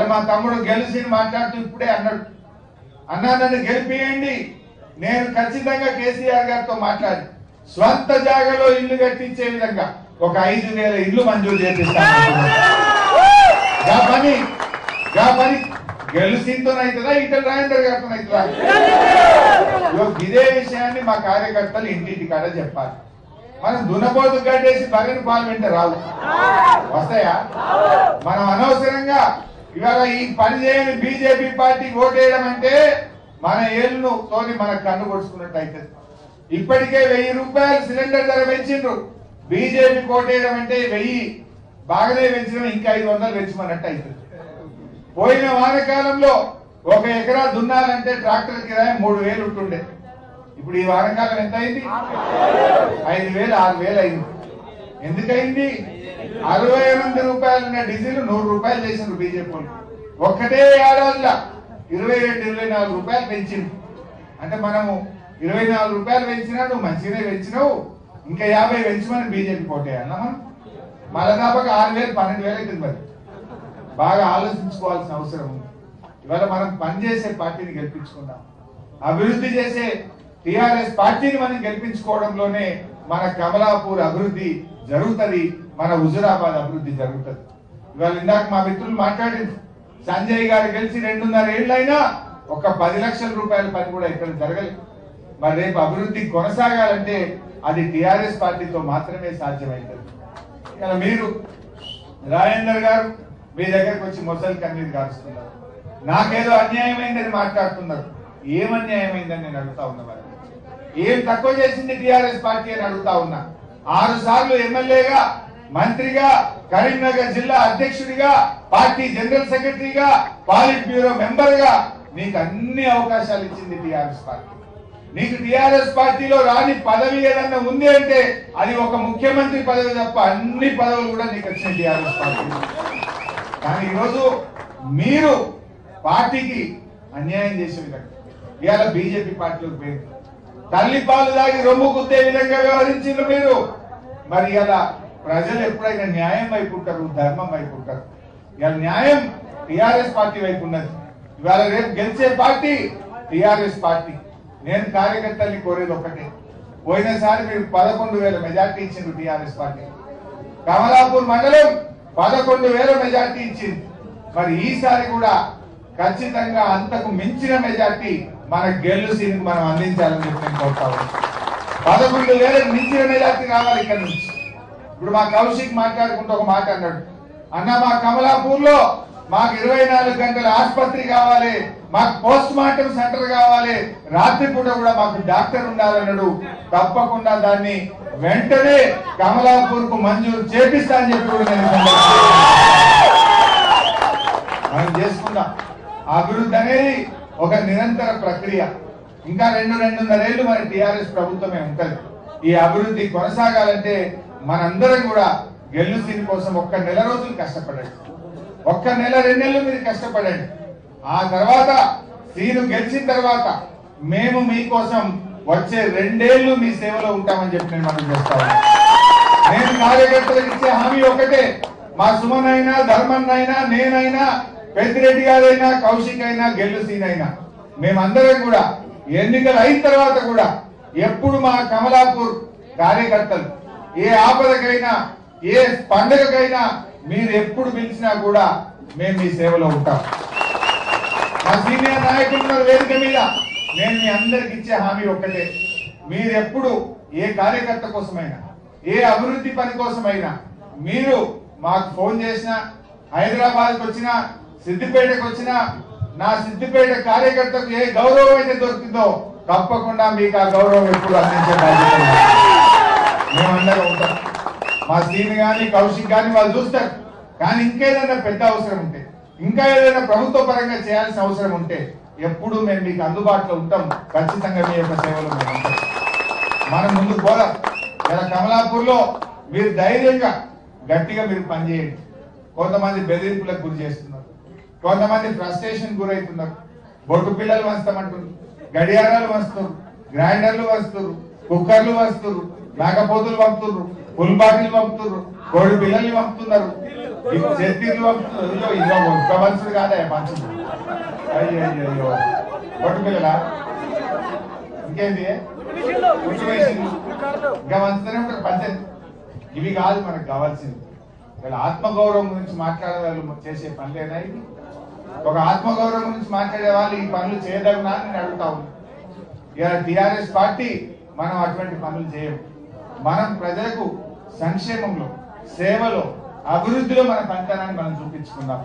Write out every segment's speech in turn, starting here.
మా తమ్ముడు గెలిచి మాట్లాడుతూ ఇప్పుడే అన్నాడు అన్నా నన్ను గెలిపియండి నేను ఖచ్చితంగా కేసీఆర్ గారితో మాట్లాడి స్వంత జాగాలో ఇల్లు కట్టించే విధంగా ఒక ఐదు వేల ఇల్లు మంజూరు చేపిస్తాను గా పని గా పని గెలుసింతో అవుతుందా ఇటల్ రాజేందర్ గారితో అవుతుందా ఇగో ఇదే విషయాన్ని మా కార్యకర్తలు ఇంటింటి కాడ చెప్పాలి మనం దున్నపోతు గడ్డేసి బగని పాలు వింటే రావు వస్తాయా మనం అనవసరంగా ఇవాళ ఈ పని చేయని బీజేపీ పార్టీ ఓటేయడం అంటే మన ఏళ్ళను తోని మన కన్ను కొడుచుకున్నట్టు అవుతుంది ఇప్పటికే వెయ్యి రూపాయలు సిలిండర్ ధర పెంచిండ్రు బీజేపీ కోటేయడం అంటే వెయ్యి బాగానే పెంచడం ఇంకా ఐదు వందలు పెంచమన్నట్టు అవుతుంది పోయిన వానకాలంలో ఒక ఎకరా దున్నాలంటే ట్రాక్టర్ కిరాయి మూడు వేలు ఉంటుండే ఇప్పుడు ఈ వానకాలం ఎంత అయింది ఐదు వేలు ఆరు వేలు అయింది ఎందుకయింది అరవై ఎనిమిది రూపాయలు ఉన్న డీజిల్ నూరు రూపాయలు చేసిండ్రు బీజేపీ వాళ్ళు ఒక్కటే ఏడాదిలో ఇరవై రెండు ఇరవై నాలుగు రూపాయలు పెంచింది అంటే మనము ఇరవై నాలుగు రూపాయలు పెంచినా నువ్వు మంచిగానే పెంచినావు ఇంకా యాభై పెంచమని బీజేపీ పోటేయాలన్నా మనం మళ్ళా దాపక ఆరు వేలు పన్నెండు వేలు అవుతుంది మరి బాగా ఆలోచించుకోవాల్సిన అవసరం ఉంది ఇవాళ మనం పనిచేసే పార్టీని గెలిపించుకుందాం అభివృద్ధి చేసే టిఆర్ఎస్ పార్టీని మనం గెలిపించుకోవడంలోనే మన కమలాపూర్ అభివృద్ధి జరుగుతది మన హుజురాబాద్ అభివృద్ధి జరుగుతది ఇవాళ ఇందాక మా మిత్రులు మాట్లాడింది సంజయ్ గారు గెలిచి రెండున్నర ఏళ్ళైనా ఒక పది లక్షల రూపాయల పని కూడా ఇక్కడ జరగలేదు మరి రేపు అభివృద్ధి కొనసాగాలంటే అది టిఆర్ఎస్ పార్టీతో మాత్రమే సాధ్యమవుతుంది ఇలా మీరు రాజేందర్ గారు మీ దగ్గరకు వచ్చి మొసలి కన్నీరు కారుస్తున్నారు నాకేదో అన్యాయమైందని మాట్లాడుతున్నారు ఏం అన్యాయమైందని నేను అడుగుతా ఉన్నా మరి ఏం తక్కువ చేసింది టిఆర్ఎస్ పార్టీ అని అడుగుతా ఉన్నా ఆరు సార్లు ఎమ్మెల్యేగా మంత్రిగా కరీంనగర్ జిల్లా అధ్యక్షుడిగా పార్టీ జనరల్ సెక్రటరీగా పాలిట్ బ్యూరో మెంబర్ గా నీకు అన్ని అవకాశాలు ఇచ్చింది టిఆర్ఎస్ పార్టీ నీకు టిఆర్ఎస్ పార్టీలో రాని పదవి ఏదన్నా ఉంది అంటే అది ఒక ముఖ్యమంత్రి పదవి తప్ప అన్ని పదవులు కూడా నీకు వచ్చిన టిఆర్ఎస్ పార్టీ కానీ ఈరోజు మీరు పార్టీకి అన్యాయం చేసే విధంగా ఇవాళ బీజేపీ పార్టీలోకి పోయింది తల్లి పాలు దాగి రొమ్ము గుద్దే విధంగా వ్యవహరించారు మీరు మరి ఇలా ప్రజలు ఎప్పుడైనా న్యాయం వైపు ఉంటారు ధర్మం వైపు ఉంటారు ఇవాళ న్యాయం టిఆర్ఎస్ పార్టీ వైపు ఉన్నది ఇవాళ రేపు గెలిచే పార్టీ టిఆర్ఎస్ పార్టీ నేను కార్యకర్తల్ని కోరేది ఒకటే పోయినసారి మీరు పదకొండు వేల మెజార్టీ ఇచ్చిండ్రు టిఆర్ఎస్ పార్టీ కమలాపూర్ మండలం పదకొండు వేల మెజార్టీ ఇచ్చింది మరి ఈసారి కూడా ఖచ్చితంగా అంతకు మించిన మెజార్టీ మన గెలుసీని మనం అందించాలని చెప్పి నేను కోరుతా ఉన్నాను. పదకొండు వేలకు మించిన మెజార్టీ రావాలి ఇక్కడ నుంచి ఇప్పుడు మా కౌశిక్ మాట్లాడుకుంటూ ఒక మాట అన్నాడు అన్న మా కమలాపూర్ లో మాకు ఇరవై నాలుగు గంటల ఆసుపత్రి కావాలి మాకు పోస్ట్ మార్టం సెంటర్ కావాలి రాత్రిపూట కూడా మాకు డాక్టర్ ఉండాలన్నాడు తప్పకుండా దాన్ని వెంటనే కమలాపూర్ కు మంజూరు చేపిస్తా అని చెప్పి కూడా నేను ఈ సందర్భంగా మనం చేసుకుందాం అభివృద్ధి అనేది ఒక నిరంతర ప్రక్రియ ఇంకా రెండు రెండున్నరేళ్లు మన టిఆర్ఎస్ ప్రభుత్వమే ఉంటది ఈ అభివృద్ధి కొనసాగాలంటే మనందరం కూడా గెలుసీని కోసం ఒక్క నెల రోజులు కష్టపడండి ఒక్క నెల రెండు నెలలు మీరు కష్టపడండి ఆ తర్వాత సీను గెలిచిన తర్వాత మేము మీకోసం వచ్చే రెండేళ్లు మీ సేవలో ఉంటామని చెప్పి నేను మనం చేస్తా ఉన్నాను. నేను కార్యకర్తలకు ఇచ్చే హామీ ఒకటే మా సుమన్ అయినా ధర్మన్ అయినా నేనైనా పెద్దిరెడ్డి గారైనా కౌశిక్ అయినా గెల్లుసీన్ అయినా మేమందరం కూడా ఎన్నికలు అయిన తర్వాత కూడా ఎప్పుడు మా కమలాపూర్ కార్యకర్తలు ఏ ఆపదకైనా ఏ పండుగకైనా మీరు ఎప్పుడు పిలిచినా కూడా మేము మీ సేవలో ఉంటాం మా సీనియర్ నాయకులు ఉన్నారు వేదిక మీద నేను మీ అందరికి ఇచ్చే హామీ ఒక్కటే మీరు ఎప్పుడు ఏ కార్యకర్త కోసమైనా ఏ అభివృద్ధి పని కోసమైనా మీరు మాకు ఫోన్ చేసినా హైదరాబాద్కి వచ్చినా సిద్దిపేటకు వచ్చినా నా సిద్దిపేట కార్యకర్తకు ఏ గౌరవం అయితే దొరికిందో తప్పకుండా మీకు ఆ గౌరవం ఎప్పుడు అందించే బాధ్యత నాది. మేమందరం ఉంటాం మా సీన్ గాని కౌశిక్ గాని వాళ్ళు చూస్తారు కానీ ఇంకేదైనా పెద్ద అవసరం ఉంటే ఇంకా ఏదైనా ప్రభుత్వ పరంగా చేయాల్సిన అవసరం ఉంటే ఎప్పుడు మేము మీకు అందుబాటులో ఉంటాం ఖచ్చితంగా మీ యొక్క సేవలో మేము ఉంటాం మనం ముందుకు పోదాం ఇలా కమలాపూర్ లో మీరు ధైర్యంగా గట్టిగా మీరు పనిచేయండి కొంతమంది బెదిరింపులకు గురి చేస్తున్నారు కొంతమంది ఫ్రస్ట్రేషన్ గురవుతున్నారు బొట్టు పిల్లలు వస్తామంటున్నారు గడియారాలు వస్తారు గ్రైండర్లు వస్తారు కుక్కర్లు వస్తారు మేకపోతులు పంపుతున్నారు పుల్ బాటిల్ పంపుతున్నారు కోడి పిల్లల్ని పంపుతున్నారు ఈ చెత్తిర్లు పంపుతున్నారు. ఇదిగో ఇదిగో ఒక్క మనుషుడు కాదా పంచుడు అయ్యో అయ్యో అయ్యో కొట్టు పిల్లలా ఇంకేంటి గుర్తు వేసింది ఇంకా మంచిగానే ఉంటారు పంచాయతీ ఇవి కాదు మనకు కావాల్సింది వీళ్ళ ఆత్మగౌరవం గురించి మాట్లాడే వాళ్ళు చేసే పనులేనా ఇవి ఒక ఆత్మగౌరవం గురించి మాట్లాడే వాళ్ళు ఈ పనులు చేయదగినా అని నేను అడుగుతా ఉన్నా ఇలా టిఆర్ఎస్ పార్టీ మనం అటువంటి పనులు చేయం మనం ప్రజలకు సంక్షేమంలో సేవలో అభివృద్ధిలో మన పనితనాన్ని మనం చూపించుకుందాం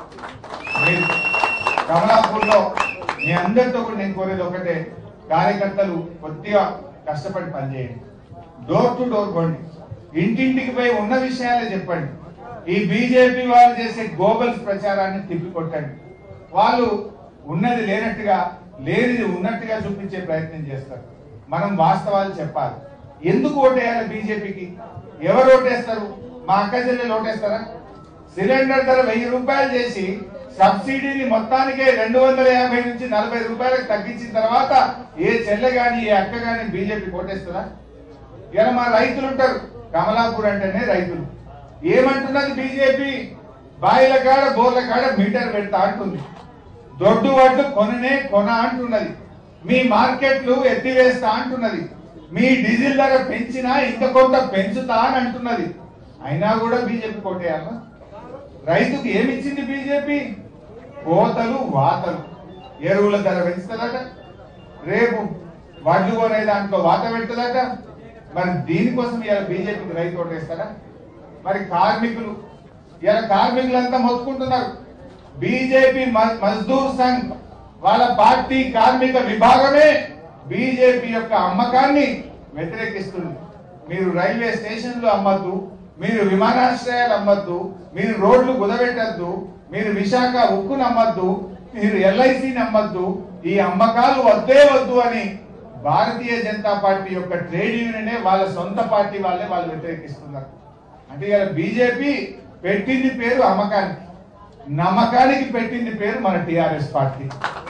మీరు కమలాపూర్లో మీ అందరితో కూడా నేను కోరేది ఒకటే కార్యకర్తలు కొద్దిగా కష్టపడి పనిచేయండి డోర్ టు డోర్ పోండి ఇంటింటికి పోయి ఉన్న విషయాలే చెప్పండి ఈ బీజేపీ వాళ్ళు చేసే గోబల్స్ ప్రచారాన్ని తిప్పికొట్టండి వాళ్ళు ఉన్నది లేనట్టుగా లేనిది ఉన్నట్టుగా చూపించే ప్రయత్నం చేస్తారు మనం వాస్తవాలు చెప్పాలి ఎందుకు ఓటేయాలి బీజేపీకి ఎవరు ఓటేస్తారు మా అక్క చెల్లెలు ఓటేస్తారా సిలిండర్ ధర వెయ్యి రూపాయలు చేసి సబ్సిడీని మొత్తానికే రెండు వందల యాభై నుంచి నలభై రూపాయలకు తగ్గించిన తర్వాత ఏ చెల్లె గాని ఏ అక్క గాని బీజేపీ కోటేస్తుందా ఇలా మా రైతులు ఉంటారు కమలాపూర్ అంటేనే రైతులు ఏమంటున్నది బీజేపీ బాయిల కాడ బోర్ల కాడ మీటర్ పెడతా అంటుంది దొడ్డు వడ్డు కొననే కొన అంటున్నది మీ మార్కెట్లు ఎత్తివేస్తా అంటున్నది మీ డీజిల్ ధర పెంచినా ఇంత కొంత పెంచుతా అని అంటున్నది అయినా కూడా బీజేపీ కొట్టేయాలా రైతుకు ఏమిచ్చింది బీజేపీ కోతలు వాతలు ఎరువుల ధర పెంచుతుందట రేపు వడ్లు కొనే దాంట్లో వాత పెడుతుందట మరి దీనికోసం ఇవాళ బీజేపీకి రైతు ఓటేస్తారా మరి కార్మికులు ఇవాళ కార్మికులంతా మొత్తుకుంటున్నారు బీజేపీ మ- మజ్దూర్ సంఘ్ వాళ్ళ పార్టీ కార్మిక విభాగమే బీజేపీ యొక్క అమ్మకాన్ని వ్యతిరేకిస్తుంది మీరు రైల్వే స్టేషన్లు అమ్మద్దు మీరు విమానాశ్రయాలు అమ్మద్దు మీరు రోడ్లు కుదబెట్టద్దు మీరు విశాఖ ఉక్కును అమ్మద్దు మీరు ఎల్ఐసిని అమ్మద్దు ఈ అమ్మకాలు వద్దే వద్దు అని భారతీయ జనతా పార్టీ యొక్క ట్రేడ్ యూనియనే వాళ్ళ సొంత పార్టీ వాళ్ళే వాళ్ళు వ్యతిరేకిస్తున్నారు అంటే ఇలా బీజేపీ పెట్టింది పేరు అమ్మకానికి నమ్మకానికి పెట్టింది పేరు మన టిఆర్ఎస్ పార్టీ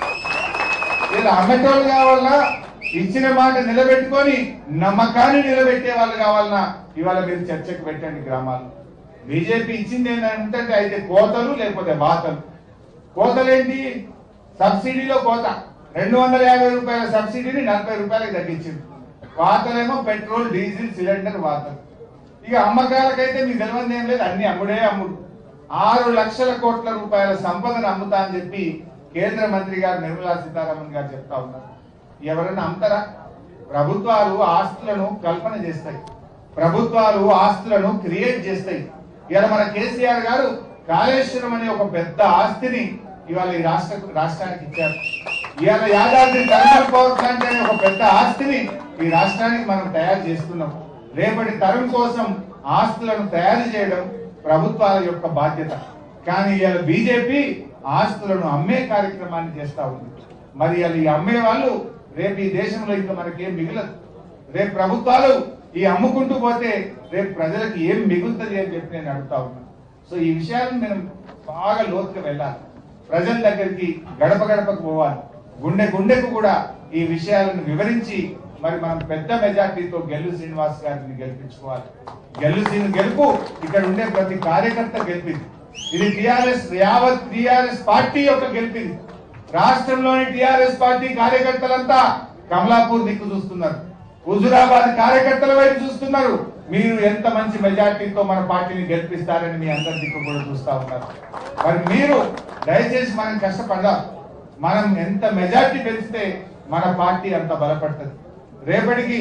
వీళ్ళు అమ్మటోళ్ళు కావాలన్నా ఇచ్చిన మాట నిలబెట్టుకొని నమ్మకాన్ని నిలబెట్టే వాళ్ళు కావాలన్నా ఇవాళ మీరు చర్చకు పెట్టండి గ్రామాల్లో బీజేపీ ఇచ్చింది ఏంటంటే అయితే కోతలు లేకపోతే వాతలు కోతలేంటి సబ్సిడీలో కోత రెండు వందల యాభై రూపాయల సబ్సిడీని నలభై రూపాయలకు తగ్గించింది వాతలేమో పెట్రోల్ డీజిల్ సిలిండర్ వాతలు ఇక అమ్మకాలకైతే మీకు తెలియదు ఏం లేదు అన్ని అమ్ముడే అమ్ముడు ఆరు లక్షల కోట్ల రూపాయల సంపదను అమ్ముతా అని చెప్పి కేంద్ర మంత్రి గారు నిర్మలా సీతారామన్ గారు చెప్తా ఉన్నారు ఎవరైనా అమ్ముతారా ప్రభుత్వాలు ఆస్తులను కల్పన చేస్తాయి ప్రభుత్వాలు ఆస్తులను క్రియేట్ చేస్తాయి ఇవాళ మన కేసీఆర్ గారు కాళేశ్వరం అనే ఒక పెద్ద ఆస్తిని ఇవాళ ఈ రాష్ట్ర రాష్ట్రానికి ఇచ్చారు ఇవాళ యాదాద్రి థర్మల్ పవర్ ప్లాంట్ అనే ఒక పెద్ద ఆస్తిని ఈ రాష్ట్రానికి మనం తయారు చేస్తున్నాం రేపటి తరం కోసం ఆస్తులను తయారు చేయడం ప్రభుత్వాల యొక్క బాధ్యత కానీ ఇవాళ బీజేపీ ఆస్తులను అమ్మే కార్యక్రమాన్ని చేస్తా ఉంది మరి ఇవాళ ఈ అమ్మే వాళ్ళు రేపు ఈ దేశంలో ఇంకా మనకేం మిగలదు రేపు ప్రభుత్వాలు ఈ అమ్ముకుంటూ పోతే రేపు ప్రజలకు ఏం మిగులుతుంది అని చెప్పి నేను అడుగుతా ఉన్నా సో ఈ విషయాలను మనం బాగా లోతుగా వెళ్ళాలి ప్రజల దగ్గరికి గడప గడపకు పోవాలి గుండె గుండెకు కూడా ఈ విషయాలను వివరించి మరి మనం పెద్ద మెజార్టీతో గెల్లు శ్రీనివాస్ గారిని గెలిపించుకోవాలి గెల్లు శ్రీని గెలుపు ఇక్కడ ఉండే ప్రతి కార్యకర్త గెలిపింది ఇది టిఆర్ఎస్ యావత్ టిఆర్ఎస్ పార్టీ యొక్క గెలిపింది రాష్ట్రంలోని టిఆర్ఎస్ పార్టీ కార్యకర్తలంతా కమలాపూర్ దిక్కు చూస్తున్నారు హుజురాబాద్ కార్యకర్తల వైపు చూస్తున్నారు మీరు ఎంత మంచి మెజార్టీతో మన పార్టీని గెలిపిస్తారని మీ అందరి దిక్కు కూడా చూస్తా ఉన్నారు మరి మీరు దయచేసి మనం కష్టపడదాం మనం ఎంత మెజార్టీ పెంచితే మన పార్టీ అంత బలపడుతుంది రేపటికి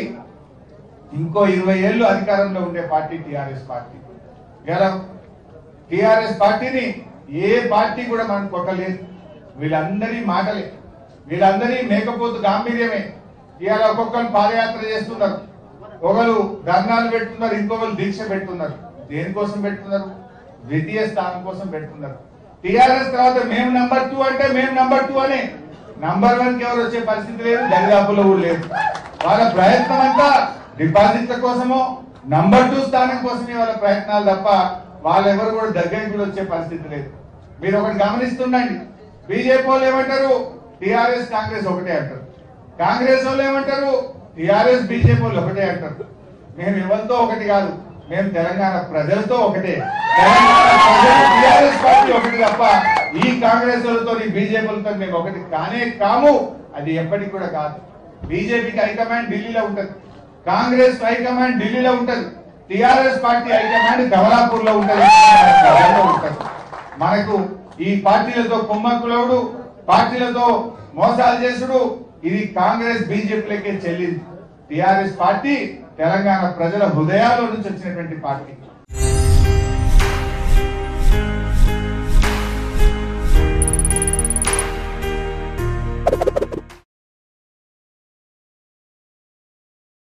ఇంకో ఇరవై ఏళ్ళు అధికారంలో ఉండే పార్టీ టిఆర్ఎస్ పార్టీ ఇలా టిఆర్ఎస్ పార్టీని ఏ పార్టీ కూడా మనం కొట్టలేదు వీళ్ళందరి మాటలే వీళ్ళందరి మేకపోతు గాంభీర్యమే ఇవాళ ఒక్కొక్కరు పాదయాత్ర చేస్తున్నారు ఒకరు ధర్నాలు పెడుతున్నారు ఇంకొకరు దీక్ష పెడుతున్నారు దేనికోసం పెడుతున్నారు ద్వితీయ స్థానం కోసం పెడుతున్నారు టిఆర్ఎస్ తర్వాత మేము నంబర్ టూ అంటే మేము నంబర్ టూ అనే నంబర్ వన్ కి ఎవరు వచ్చే పరిస్థితి లేదు దరిదాపులో కూడా లేదు వాళ్ళ ప్రయత్నం అంతా డిపాజిట్ల కోసమో నంబర్ టూ స్థానం కోసమే వాళ్ళ ప్రయత్నాలు తప్ప వాళ్ళెవరు కూడా దగ్గరికి కూడా వచ్చే పరిస్థితి లేదు మీరు ఒకటి గమనిస్తుండండి బీజేపీ వాళ్ళు ఏమంటారు టిఆర్ఎస్ కాంగ్రెస్ ఒకటే అంటారు కాంగ్రెస్ వాళ్ళు ఏమంటారు టిఆర్ఎస్ బీజేపీ వాళ్ళు ఒకటే అంటారు మేము ఎవరితో ఒకటి కాదు మేము తెలంగాణ ప్రజలతో ఒకటే తెలంగాణ ప్రజలు టిఆర్ఎస్ పార్టీ ఒకటి తప్ప ఈ కాంగ్రెస్ వాళ్ళతో బీజేపీలతో మేము ఒకటి కానే కాము అది ఎప్పటికి కూడా కాదు బీజేపీకి హైకమాండ్ ఢిల్లీలో ఉంటది కాంగ్రెస్ హైకమాండ్ ఢిల్లీలో ఉంటది టిఆర్ఎస్ పార్టీ హైకమాండ్ కమలాపూర్ లో ఉంటది ప్రజల్లో ఉంటది మనకు ఈ పార్టీలతో కుమ్మక్కులోడు పార్టీలతో మోసాలు చేసుడు ఇది కాంగ్రెస్ బీజేపీలకే చెల్లింది టిఆర్ఎస్ పార్టీ తెలంగాణ ప్రజల హృదయాల్లో నుంచి వచ్చినటువంటి పార్టీ